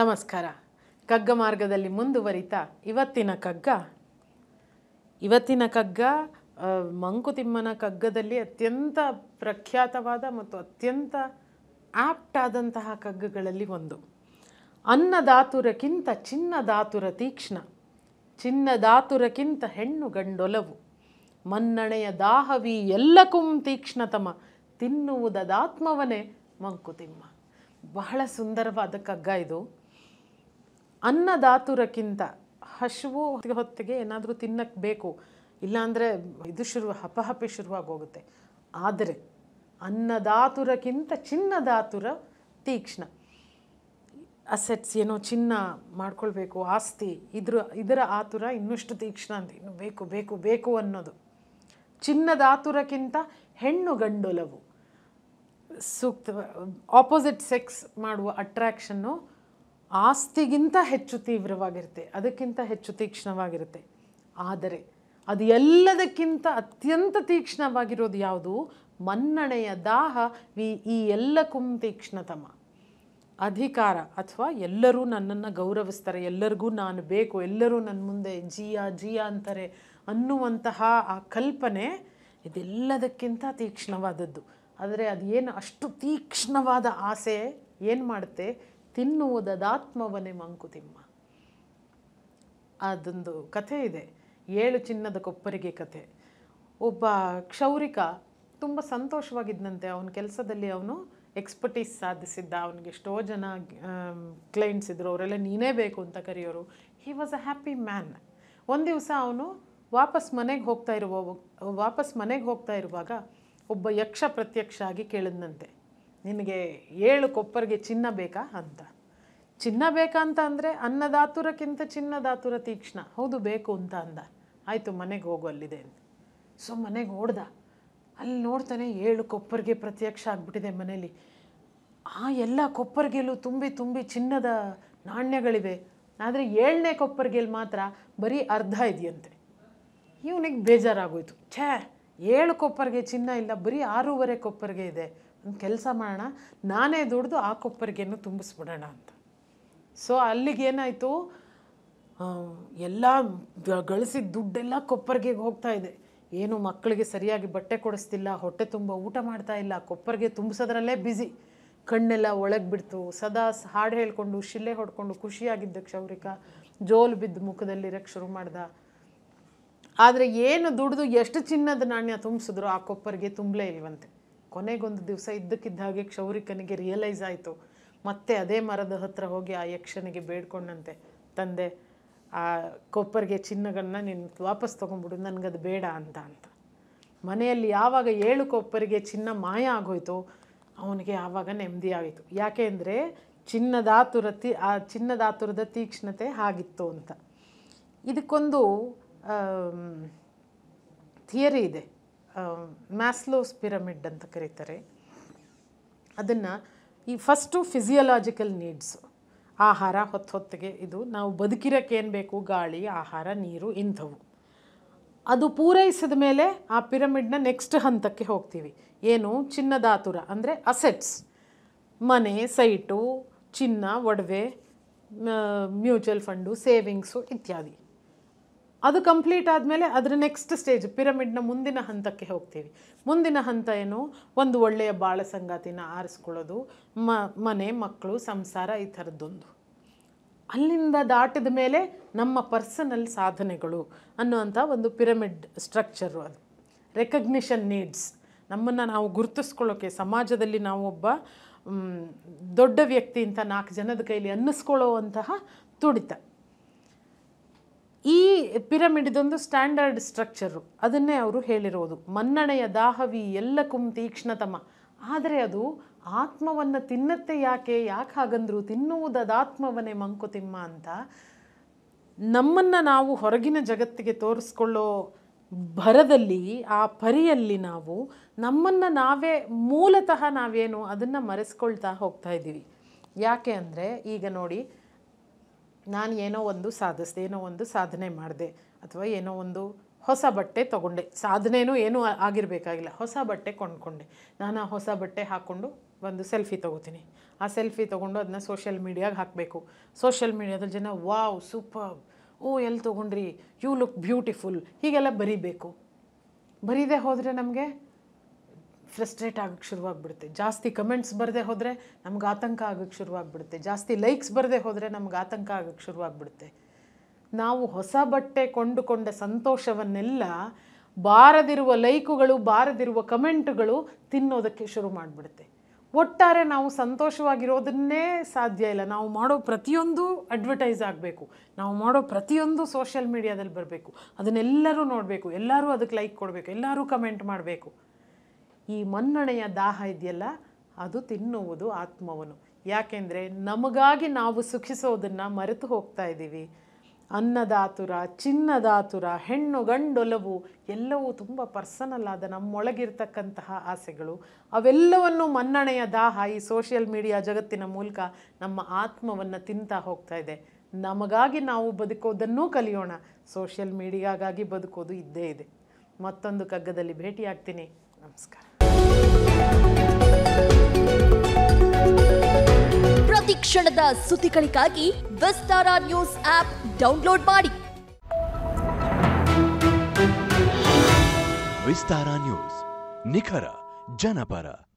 ನಮಸ್ಕಾರ ಕಗ್ಗ ಮಾರ್ಗದಲ್ಲಿ ಮುಂದುವರಿತಾ ಇವತ್ತಿನ ಕಗ್ಗ ಇವತ್ತಿನ ಕಗ್ಗ ಆ, ಮಂಕುತಿಮ್ಮನ ಕಗ್ಗದಲ್ಲಿ ಅತ್ಯಂತ ಪ್ರಖ್ಯಾತವಾದ ಮತ್ತು ಅತ್ಯಂತ ಆಪ್ಟ್ ಆದಂತಹ ಕಗ್ಗಗಳಲ್ಲಿ ಒಂದು ಅನ್ನದಾತುರಕ್ಕಿಂತ ಚಿನ್ನದಾತುರ ತೀಕ್ಷ್ಣ ಚಿನ್ನದಾತುರಕ್ಕಿಂತ ಹೆಣ್ಣು ಗಂಡೊಲವು ಮನ್ನಣೆಯ ದಾಹವಿ ಎಲ್ಲಕುಂ ತೀಕ್ಷ್ಣತಮ ತಿನ್ನುವುದದಾತ್ಮವನೇ ಮಂಕುತಿಮ್ಮ ಬಹಳ ಸುಂದರವಾದ ಕಗ್ಗ ಇದು ಅನ್ನದಾತುರಕ್ಕಿಂತ ಹಸಿವು ಹೊತ್ತಿಗೆ ಹೊತ್ತಿಗೆ ಏನಾದರೂ ತಿನ್ನಕ್ಕೆ ಬೇಕು ಇಲ್ಲಾಂದರೆ ಇದು ಶುರು ಹಪಹಪಿ ಶುರುವಾಗಿ ಹೋಗುತ್ತೆ ಆದರೆ ಅನ್ನದಾತುರಕ್ಕಿಂತ ಚಿನ್ನದಾತುರ ತೀಕ್ಷ್ಣ ಅಸೆಟ್ಸ್ ಏನೋ ಚಿನ್ನ ಮಾಡ್ಕೊಳ್ಬೇಕು ಆಸ್ತಿ ಇದ್ರ ಇದರ ಆತುರ ಇನ್ನಷ್ಟು ತೀಕ್ಷ್ಣ ಅಂತ ಇನ್ನು ಬೇಕು ಬೇಕು ಬೇಕು ಅನ್ನೋದು ಚಿನ್ನದ ಆತುರಕ್ಕಿಂತ ಹೆಣ್ಣು ಗಂಡೊಲವು ಸೂಕ್ತ ಆಪೋಸಿಟ್ ಸೆಕ್ಸ್ ಮಾಡುವ ಅಟ್ರಾಕ್ಷನ್ನು ಆಸ್ತಿಗಿಂತ ಹೆಚ್ಚು ತೀವ್ರವಾಗಿರುತ್ತೆ ಅದಕ್ಕಿಂತ ಹೆಚ್ಚು ತೀಕ್ಷ್ಣವಾಗಿರುತ್ತೆ ಆದರೆ ಅದು ಎಲ್ಲದಕ್ಕಿಂತ ಅತ್ಯಂತ ತೀಕ್ಷ್ಣವಾಗಿರೋದು ಯಾವುದು ಮನ್ನಣೆಯ ದಾಹ ವಿ ಈ ಎಲ್ಲಕ್ಕೂ ತೀಕ್ಷ್ಣತಮ ಅಧಿಕಾರ ಅಥವಾ ಎಲ್ಲರೂ ನನ್ನನ್ನು ಗೌರವಿಸ್ತಾರೆ ಎಲ್ಲರಿಗೂ ನಾನು ಬೇಕು ಎಲ್ಲರೂ ನನ್ನ ಮುಂದೆ ಜಿಯಾ ಜಿಯಾ ಅಂತಾರೆ ಅನ್ನುವಂತಹ ಆ ಕಲ್ಪನೆ ಇದೆಲ್ಲದಕ್ಕಿಂತ ತೀಕ್ಷ್ಣವಾದದ್ದು ಆದರೆ ಅದು ಏನು ಅಷ್ಟು ತೀಕ್ಷ್ಣವಾದ ಆಸೆ ಏನು ಮಾಡುತ್ತೆ ತಿನ್ನುವುದದಾತ್ಮವನೇ ಮಂಕುತಿಮ್ಮ ಅದೊಂದು ಕಥೆ ಇದೆ ಏಳು ಚಿನ್ನದ ಕೊಪ್ಪರಿಗೆ ಕಥೆ ಒಬ್ಬ ಕ್ಷೌರಿಕ ತುಂಬ ಸಂತೋಷವಾಗಿದ್ದಂತೆ ಅವನ ಕೆಲಸದಲ್ಲಿ ಅವನು ಎಕ್ಸ್ಪರ್ಟೀಸ್ ಸಾಧಿಸಿದ್ದ ಅವನಿಗೆ ಎಷ್ಟೋ ಜನ ಕ್ಲೈಂಟ್ಸ್ ಇದ್ದರು ಅವರೆಲ್ಲ ನೀನೇ ಬೇಕು ಅಂತ ಕರೆಯೋರು he was a happy man ಒಂದು ದಿವಸ ಅವನು ವಾಪಸ್ ಮನೆಗೆ ಹೋಗ್ತಾ ಇರುವ ವಾಪಸ್ ಮನೆಗೆ ಹೋಗ್ತಾ ಇರುವಾಗ ಒಬ್ಬ ಯಕ್ಷ ಪ್ರತ್ಯಕ್ಷ ಆಗಿ ಕೇಳಿದ್ನಂತೆ ನಿನಗೆ ಏಳು ಕೊಪ್ಪರಿಗೆ ಚಿನ್ನ ಬೇಕಾ ಅಂತ ಚಿನ್ನ ಬೇಕಾ ಅಂತ ಅಂದರೆ ಅನ್ನದಾತುರಕ್ಕಿಂತ ಚಿನ್ನದಾತುರ ತೀಕ್ಷ್ಣ ಹೌದು ಬೇಕು ಅಂತ ಅಂದ ಆಯಿತು ಮನೆಗೆ ಹೋಗು ಅಲ್ಲಿದೆ ಅಂತ ಸೊ ಮನೆಗೆ ಓಡ್ದ ಅಲ್ಲಿ ನೋಡ್ತಾನೆ ಏಳು ಕೊಪ್ಪರಿಗೆ ಪ್ರತ್ಯಕ್ಷ ಆಗಿಬಿಟ್ಟಿದೆ ಮನೇಲಿ ಆ ಎಲ್ಲ ಕೊಪ್ಪರಿಗೆಲ್ಲೂ ತುಂಬಿ ತುಂಬಿ ಚಿನ್ನದ ನಾಣ್ಯಗಳಿವೆ ಆದರೆ ಏಳನೇ ಕೊಪ್ಪರಿಗೆಯಲ್ಲಿ ಮಾತ್ರ ಬರೀ ಅರ್ಧ ಇದೆಯಂತೆ ಇವನಿಗೆ ಬೇಜಾರಾಗೋಯ್ತು ಛೇ ಏಳು ಕೊಪ್ಪರಿಗೆ ಚಿನ್ನ ಇಲ್ಲ ಬರೀ ಆರೂವರೆ ಕೊಪ್ಪರಿಗೆ ಇದೆ ಒಂದು ಕೆಲಸ ಮಾಡೋಣ ನಾನೇ ದುಡ್ದು ಆ ಕೊಪ್ಪರಿಗೆಯನ್ನು ತುಂಬಿಸ್ಬಿಡೋಣ ಅಂತ ಸೊ ಅಲ್ಲಿಗೇನಾಯಿತು ಎಲ್ಲ ಗ- ಗಳಿಸಿದ ದುಡ್ಡೆಲ್ಲ ಕೊಪ್ಪರಿಗೆ ಹೋಗ್ತಾ ಇದೆ ಏನು ಮಕ್ಕಳಿಗೆ ಸರಿಯಾಗಿ ಬಟ್ಟೆ ಕೊಡಿಸ್ತಿಲ್ಲ ಹೊಟ್ಟೆ ತುಂಬ ಊಟ ಮಾಡ್ತಾ ಇಲ್ಲ ಕೊಪ್ಪರಿಗೆ ತುಂಬಿಸೋದ್ರಲ್ಲೇ ಬ್ಯುಸಿ ಕಣ್ಣೆಲ್ಲ ಒಳಗೆ ಬಿಡ್ತು ಸದಾ ಸ್- ಹಾಡು ಹೇಳ್ಕೊಂಡು ಶಿಲೆ ಹೊಡ್ಕೊಂಡು ಖುಷಿಯಾಗಿದ್ದ ಕ್ಷೌರಿಕ ಜೋಲು ಬಿದ್ದು ಮುಖದಲ್ಲಿರಕ್ಕೆ ಶುರು ಮಾಡ್ದ ಆದರೆ ಏನು ದುಡ್ದು ಎಷ್ಟು ಚಿನ್ನದ ನಾಣ್ಯ ತುಂಬಿಸಿದ್ರು ಆ ಕೊಪ್ಪರಿಗೆ ತುಂಬಲೇ ಇಲ್ವಂತೆ ಕೊನೆಗೊಂದು ದಿವಸ ಇದ್ದಕ್ಕಿದ್ದ ಹಾಗೆ ಕ್ಷೌರಿಕನಿಗೆ ರಿಯಲೈಸ್ ಆಯಿತು ಮತ್ತೆ ಅದೇ ಮರದ ಹತ್ರ ಹೋಗಿ ಆ ಯಕ್ಷನಿಗೆ ಬೇಡ್ಕೊಂಡಂತೆ ತಂದೆ ಆ ಕೊಪ್ಪರಿಗೆ ಚಿನ್ನಗಳನ್ನ ನೀನು ವಾಪಸ್ ತೊಗೊಂಡ್ಬಿಡು ನನಗದು ಬೇಡ ಅಂತ ಅಂತ ಮನೆಯಲ್ಲಿ ಯಾವಾಗ ಏಳು ಕೊಪ್ಪರಿಗೆ ಚಿನ್ನ ಮಾಯ ಆಗೋಯ್ತು ಅವನಿಗೆ ಆವಾಗ ನೆಮ್ಮದಿ ಆಯಿತು ಯಾಕೆ ಅಂದರೆ ಚಿನ್ನದಾತುರ ತಿ ಆ ಚಿನ್ನದಾತುರದ ತೀಕ್ಷ್ಣತೆ ಹಾಗಿತ್ತು ಅಂತ ಇದಕ್ಕೊಂದು ಥಿಯರಿ ಇದೆ ಮ್ಯಾಸ್ಲೋಸ್ ಪಿರಮಿಡ್ ಅಂತ ಕರೀತಾರೆ ಅದನ್ನು ಈ ಫಸ್ಟು ಫಿಸಿಯಲಾಜಿಕಲ್ ನೀಡ್ಸು ಆಹಾರ ಹೊತ್ತು ಹೊತ್ತಿಗೆ ಇದು ನಾವು ಬದುಕಿರೋಕ್ಕೆ ಏನು ಬೇಕು ಗಾಳಿ ಆಹಾರ ನೀರು ಇಂಥವು ಅದು ಪೂರೈಸಿದ ಮೇಲೆ ಆ ಪಿರಮಿಡ್ನ ನೆಕ್ಸ್ಟ್ ಹಂತಕ್ಕೆ ಹೋಗ್ತೀವಿ ಏನು ಚಿನ್ನದಾತುರ ಅಂದರೆ ಅಸೆಟ್ಸ್ ಮನೆ ಸೈಟು ಚಿನ್ನ ಒಡವೆ ಮ್ಯೂಚುವಲ್ ಫಂಡು ಸೇವಿಂಗ್ಸು ಇತ್ಯಾದಿ ಅದು ಕಂಪ್ಲೀಟ್ ಆದಮೇಲೆ ಅದರ ನೆಕ್ಸ್ಟ್ ಸ್ಟೇಜ್ ಪಿರಮಿಡ್ನ ಮುಂದಿನ ಹಂತಕ್ಕೆ ಹೋಗ್ತೀವಿ ಮುಂದಿನ ಹಂತ ಏನು ಒಂದು ಒಳ್ಳೆಯ ಬಾಳ ಸಂಗಾತಿನ ಆರಿಸ್ಕೊಳ್ಳೋದು ಮ ಮನೆ ಮಕ್ಕಳು ಸಂಸಾರ ಈ ಥರದ್ದೊಂದು ಅಲ್ಲಿಂದ ದಾಟಿದ ಮೇಲೆ ನಮ್ಮ ಪರ್ಸನಲ್ ಸಾಧನೆಗಳು ಅನ್ನುವಂಥ ಒಂದು ಪಿರಮಿಡ್ ಸ್ಟ್ರಕ್ಚರು ಅದು ರೆಕಗ್ನಿಷನ್ ನೀಡ್ಸ್ ನಮ್ಮನ್ನು ನಾವು ಗುರುತಿಸ್ಕೊಳ್ಳೋಕ್ಕೆ ಸಮಾಜದಲ್ಲಿ ನಾವು ಒಬ್ಬ ಮ್, ದೊಡ್ಡ ವ್ಯಕ್ತಿ ಅಂತ ನಾಲ್ಕು ಜನದ ಕೈಲಿ ಅನ್ನಿಸ್ಕೊಳ್ಳುವಂತಹ ತುಡಿತ ಈ ಪಿರಮಿಡ್ ಇದೊಂದು ಸ್ಟ್ಯಾಂಡರ್ಡ್ ಸ್ಟ್ರಕ್ಚರು ಅದನ್ನೇ ಅವರು ಹೇಳಿರೋದು ಮನ್ನಣೆಯ ದಾಹವಿ ಎಲ್ಲಕ್ಕೂ ತೀಕ್ಷ್ಣತಮ ಆದರೆ ಅದು ಆತ್ಮವನ್ನು ತಿನ್ನತ್ತೆ ಯಾಕೆ ಯಾಕೆ ಹಾಗಂದ್ರು ತಿನ್ನುವುದದಾತ್ಮವನೇ ಮಂಕುತಿಮ್ಮ ಅಂತ ನಮ್ಮನ್ನು ನಾವು ಹೊರಗಿನ ಜಗತ್ತಿಗೆ ತೋರಿಸ್ಕೊಳ್ಳೋ ಭರದಲ್ಲಿ ಆ ಪರಿಯಲ್ಲಿ ನಾವು ನಮ್ಮನ್ನು ನಾವೇ ಮೂಲತಃ ನಾವೇನು ಅದನ್ನು ಮರೆಸ್ಕೊಳ್ತಾ ಹೋಗ್ತಾ ಇದ್ದೀವಿ ಯಾಕೆ ಅಂದರೆ ಈಗ ನೋಡಿ ನಾನು ಏನೋ ಒಂದು ಸಾಧಿಸಿದೆ ಏನೋ ಒಂದು ಸಾಧನೆ ಮಾಡಿದೆ ಅಥವಾ ಏನೋ ಒಂದು ಹೊಸ ಬಟ್ಟೆ ತೊಗೊಂಡೆ ಸಾಧನೆನೂ ಏನೂ ಆ- ಆಗಿರಬೇಕಾಗಿಲ್ಲ ಹೊಸ ಬಟ್ಟೆ ಕೊಂಡ್ಕೊಂಡೆ ನಾನು ಆ ಹೊಸ ಬಟ್ಟೆ ಹಾಕ್ಕೊಂಡು ಒಂದು ಸೆಲ್ಫಿ ತೊಗೋತೀನಿ ಆ ಸೆಲ್ಫಿ ತೊಗೊಂಡು ಅದನ್ನ ಸೋಷಿಯಲ್ ಮೀಡಿಯಾಗೆ ಹಾಕಬೇಕು ಸೋಷಿಯಲ್ ಮೀಡಿಯಾದಲ್ಲಿ ಜನ ವಾವ್ ಸೂಪರ್ ಓ ಎಲ್ಲಿ ತೊಗೊಂಡ್ರಿ ಯು ಲುಕ್ ಬ್ಯೂಟಿಫುಲ್ ಹೀಗೆಲ್ಲ ಬರೀಬೇಕು ಬರೀದೇ ಹೋದರೆ ನಮಗೆ ಫ್ರಸ್ಟ್ರೇಟ್ ಆಗೋಕ್ಕೆ ಶುರುವಾಗ್ಬಿಡುತ್ತೆ ಜಾಸ್ತಿ ಕಮೆಂಟ್ಸ್ ಬರದೆ ಹೋದರೆ ನಮ್ಗೆ ಆತಂಕ ಆಗೋಕ್ಕೆ ಶುರುವಾಗ್ಬಿಡುತ್ತೆ ಜಾಸ್ತಿ ಲೈಕ್ಸ್ ಬರದೆ ಹೋದರೆ ನಮ್ಗೆ ಆತಂಕ ಆಗೋಕ್ಕೆ ಶುರುವಾಗ್ಬಿಡುತ್ತೆ ನಾವು ಹೊಸ ಬಟ್ಟೆ ಕೊಂಡುಕೊಂಡ ಸಂತೋಷವನ್ನೆಲ್ಲ ಬಾರದಿರುವ ಲೈಕುಗಳು ಬಾರದಿರುವ ಕಮೆಂಟುಗಳು ತಿನ್ನೋದಕ್ಕೆ ಶುರು ಮಾಡಿಬಿಡುತ್ತೆ ಒಟ್ಟಾರೆ ನಾವು ಸಂತೋಷವಾಗಿರೋದನ್ನೇ ಸಾಧ್ಯ ಇಲ್ಲ ನಾವು ಮಾಡೋ ಪ್ರತಿಯೊಂದು ಅಡ್ವರ್ಟೈಸ್ ಆಗಬೇಕು ನಾವು ಮಾಡೋ ಪ್ರತಿಯೊಂದು ಸೋಷಿಯಲ್ ಮೀಡಿಯಾದಲ್ಲಿ ಬರಬೇಕು ಅದನ್ನೆಲ್ಲರೂ ನೋಡಬೇಕು ಎಲ್ಲರೂ ಅದಕ್ಕೆ ಲೈಕ್ ಕೊಡಬೇಕು ಎಲ್ಲರೂ ಕಮೆಂಟ್ ಮಾಡಬೇಕು ಈ ಮನ್ನಣೆಯ ದಾಹ ಇದೆಯಲ್ಲ ಅದು ತಿನ್ನುವುದು ಆತ್ಮವನು ಯಾಕೆಂದರೆ ನಮಗಾಗಿ ನಾವು ಸುಖಿಸೋದನ್ನು ಮರೆತು ಹೋಗ್ತಾ ಇದ್ದೀವಿ ಅನ್ನದಾತುರ ಚಿನ್ನದಾತುರ ಹೆಣ್ಣು ಗಂಡೊಲವು ಎಲ್ಲವೂ ತುಂಬ ಪರ್ಸನಲ್ ಆದ ನಮ್ಮೊಳಗಿರ್ತಕ್ಕಂತಹ ಆಸೆಗಳು ಅವೆಲ್ಲವನ್ನು ಮನ್ನಣೆಯ ದಾಹ ಈ ಸೋಷಿಯಲ್ ಮೀಡಿಯಾ ಜಗತ್ತಿನ ಮೂಲಕ ನಮ್ಮ ಆತ್ಮವನ್ನು ತಿಂತಾ ಹೋಗ್ತಾ ಇದೆ ನಮಗಾಗಿ ನಾವು ಬದುಕೋದನ್ನೂ ಕಲಿಯೋಣ ಸೋಷಿಯಲ್ ಮೀಡಿಯಾಗಾಗಿ ಬದುಕೋದು ಇದ್ದೇ ಇದೆ ಮತ್ತೊಂದು ಕಗ್ಗದಲ್ಲಿ ಭೇಟಿಯಾಗ್ತೀನಿ ನಮಸ್ಕಾರ ಪ್ರತಿ ಕ್ಷಣದ ಸುದ್ದಿಗಳಿಗಾಗಿ ವಿಸ್ತಾರ ನ್ಯೂಸ್ ಆಪ್ ಡೌನ್ಲೋಡ್ ಮಾಡಿ ವಿಸ್ತಾರ ನ್ಯೂಸ್ ನಿಖರ ಜನಪರ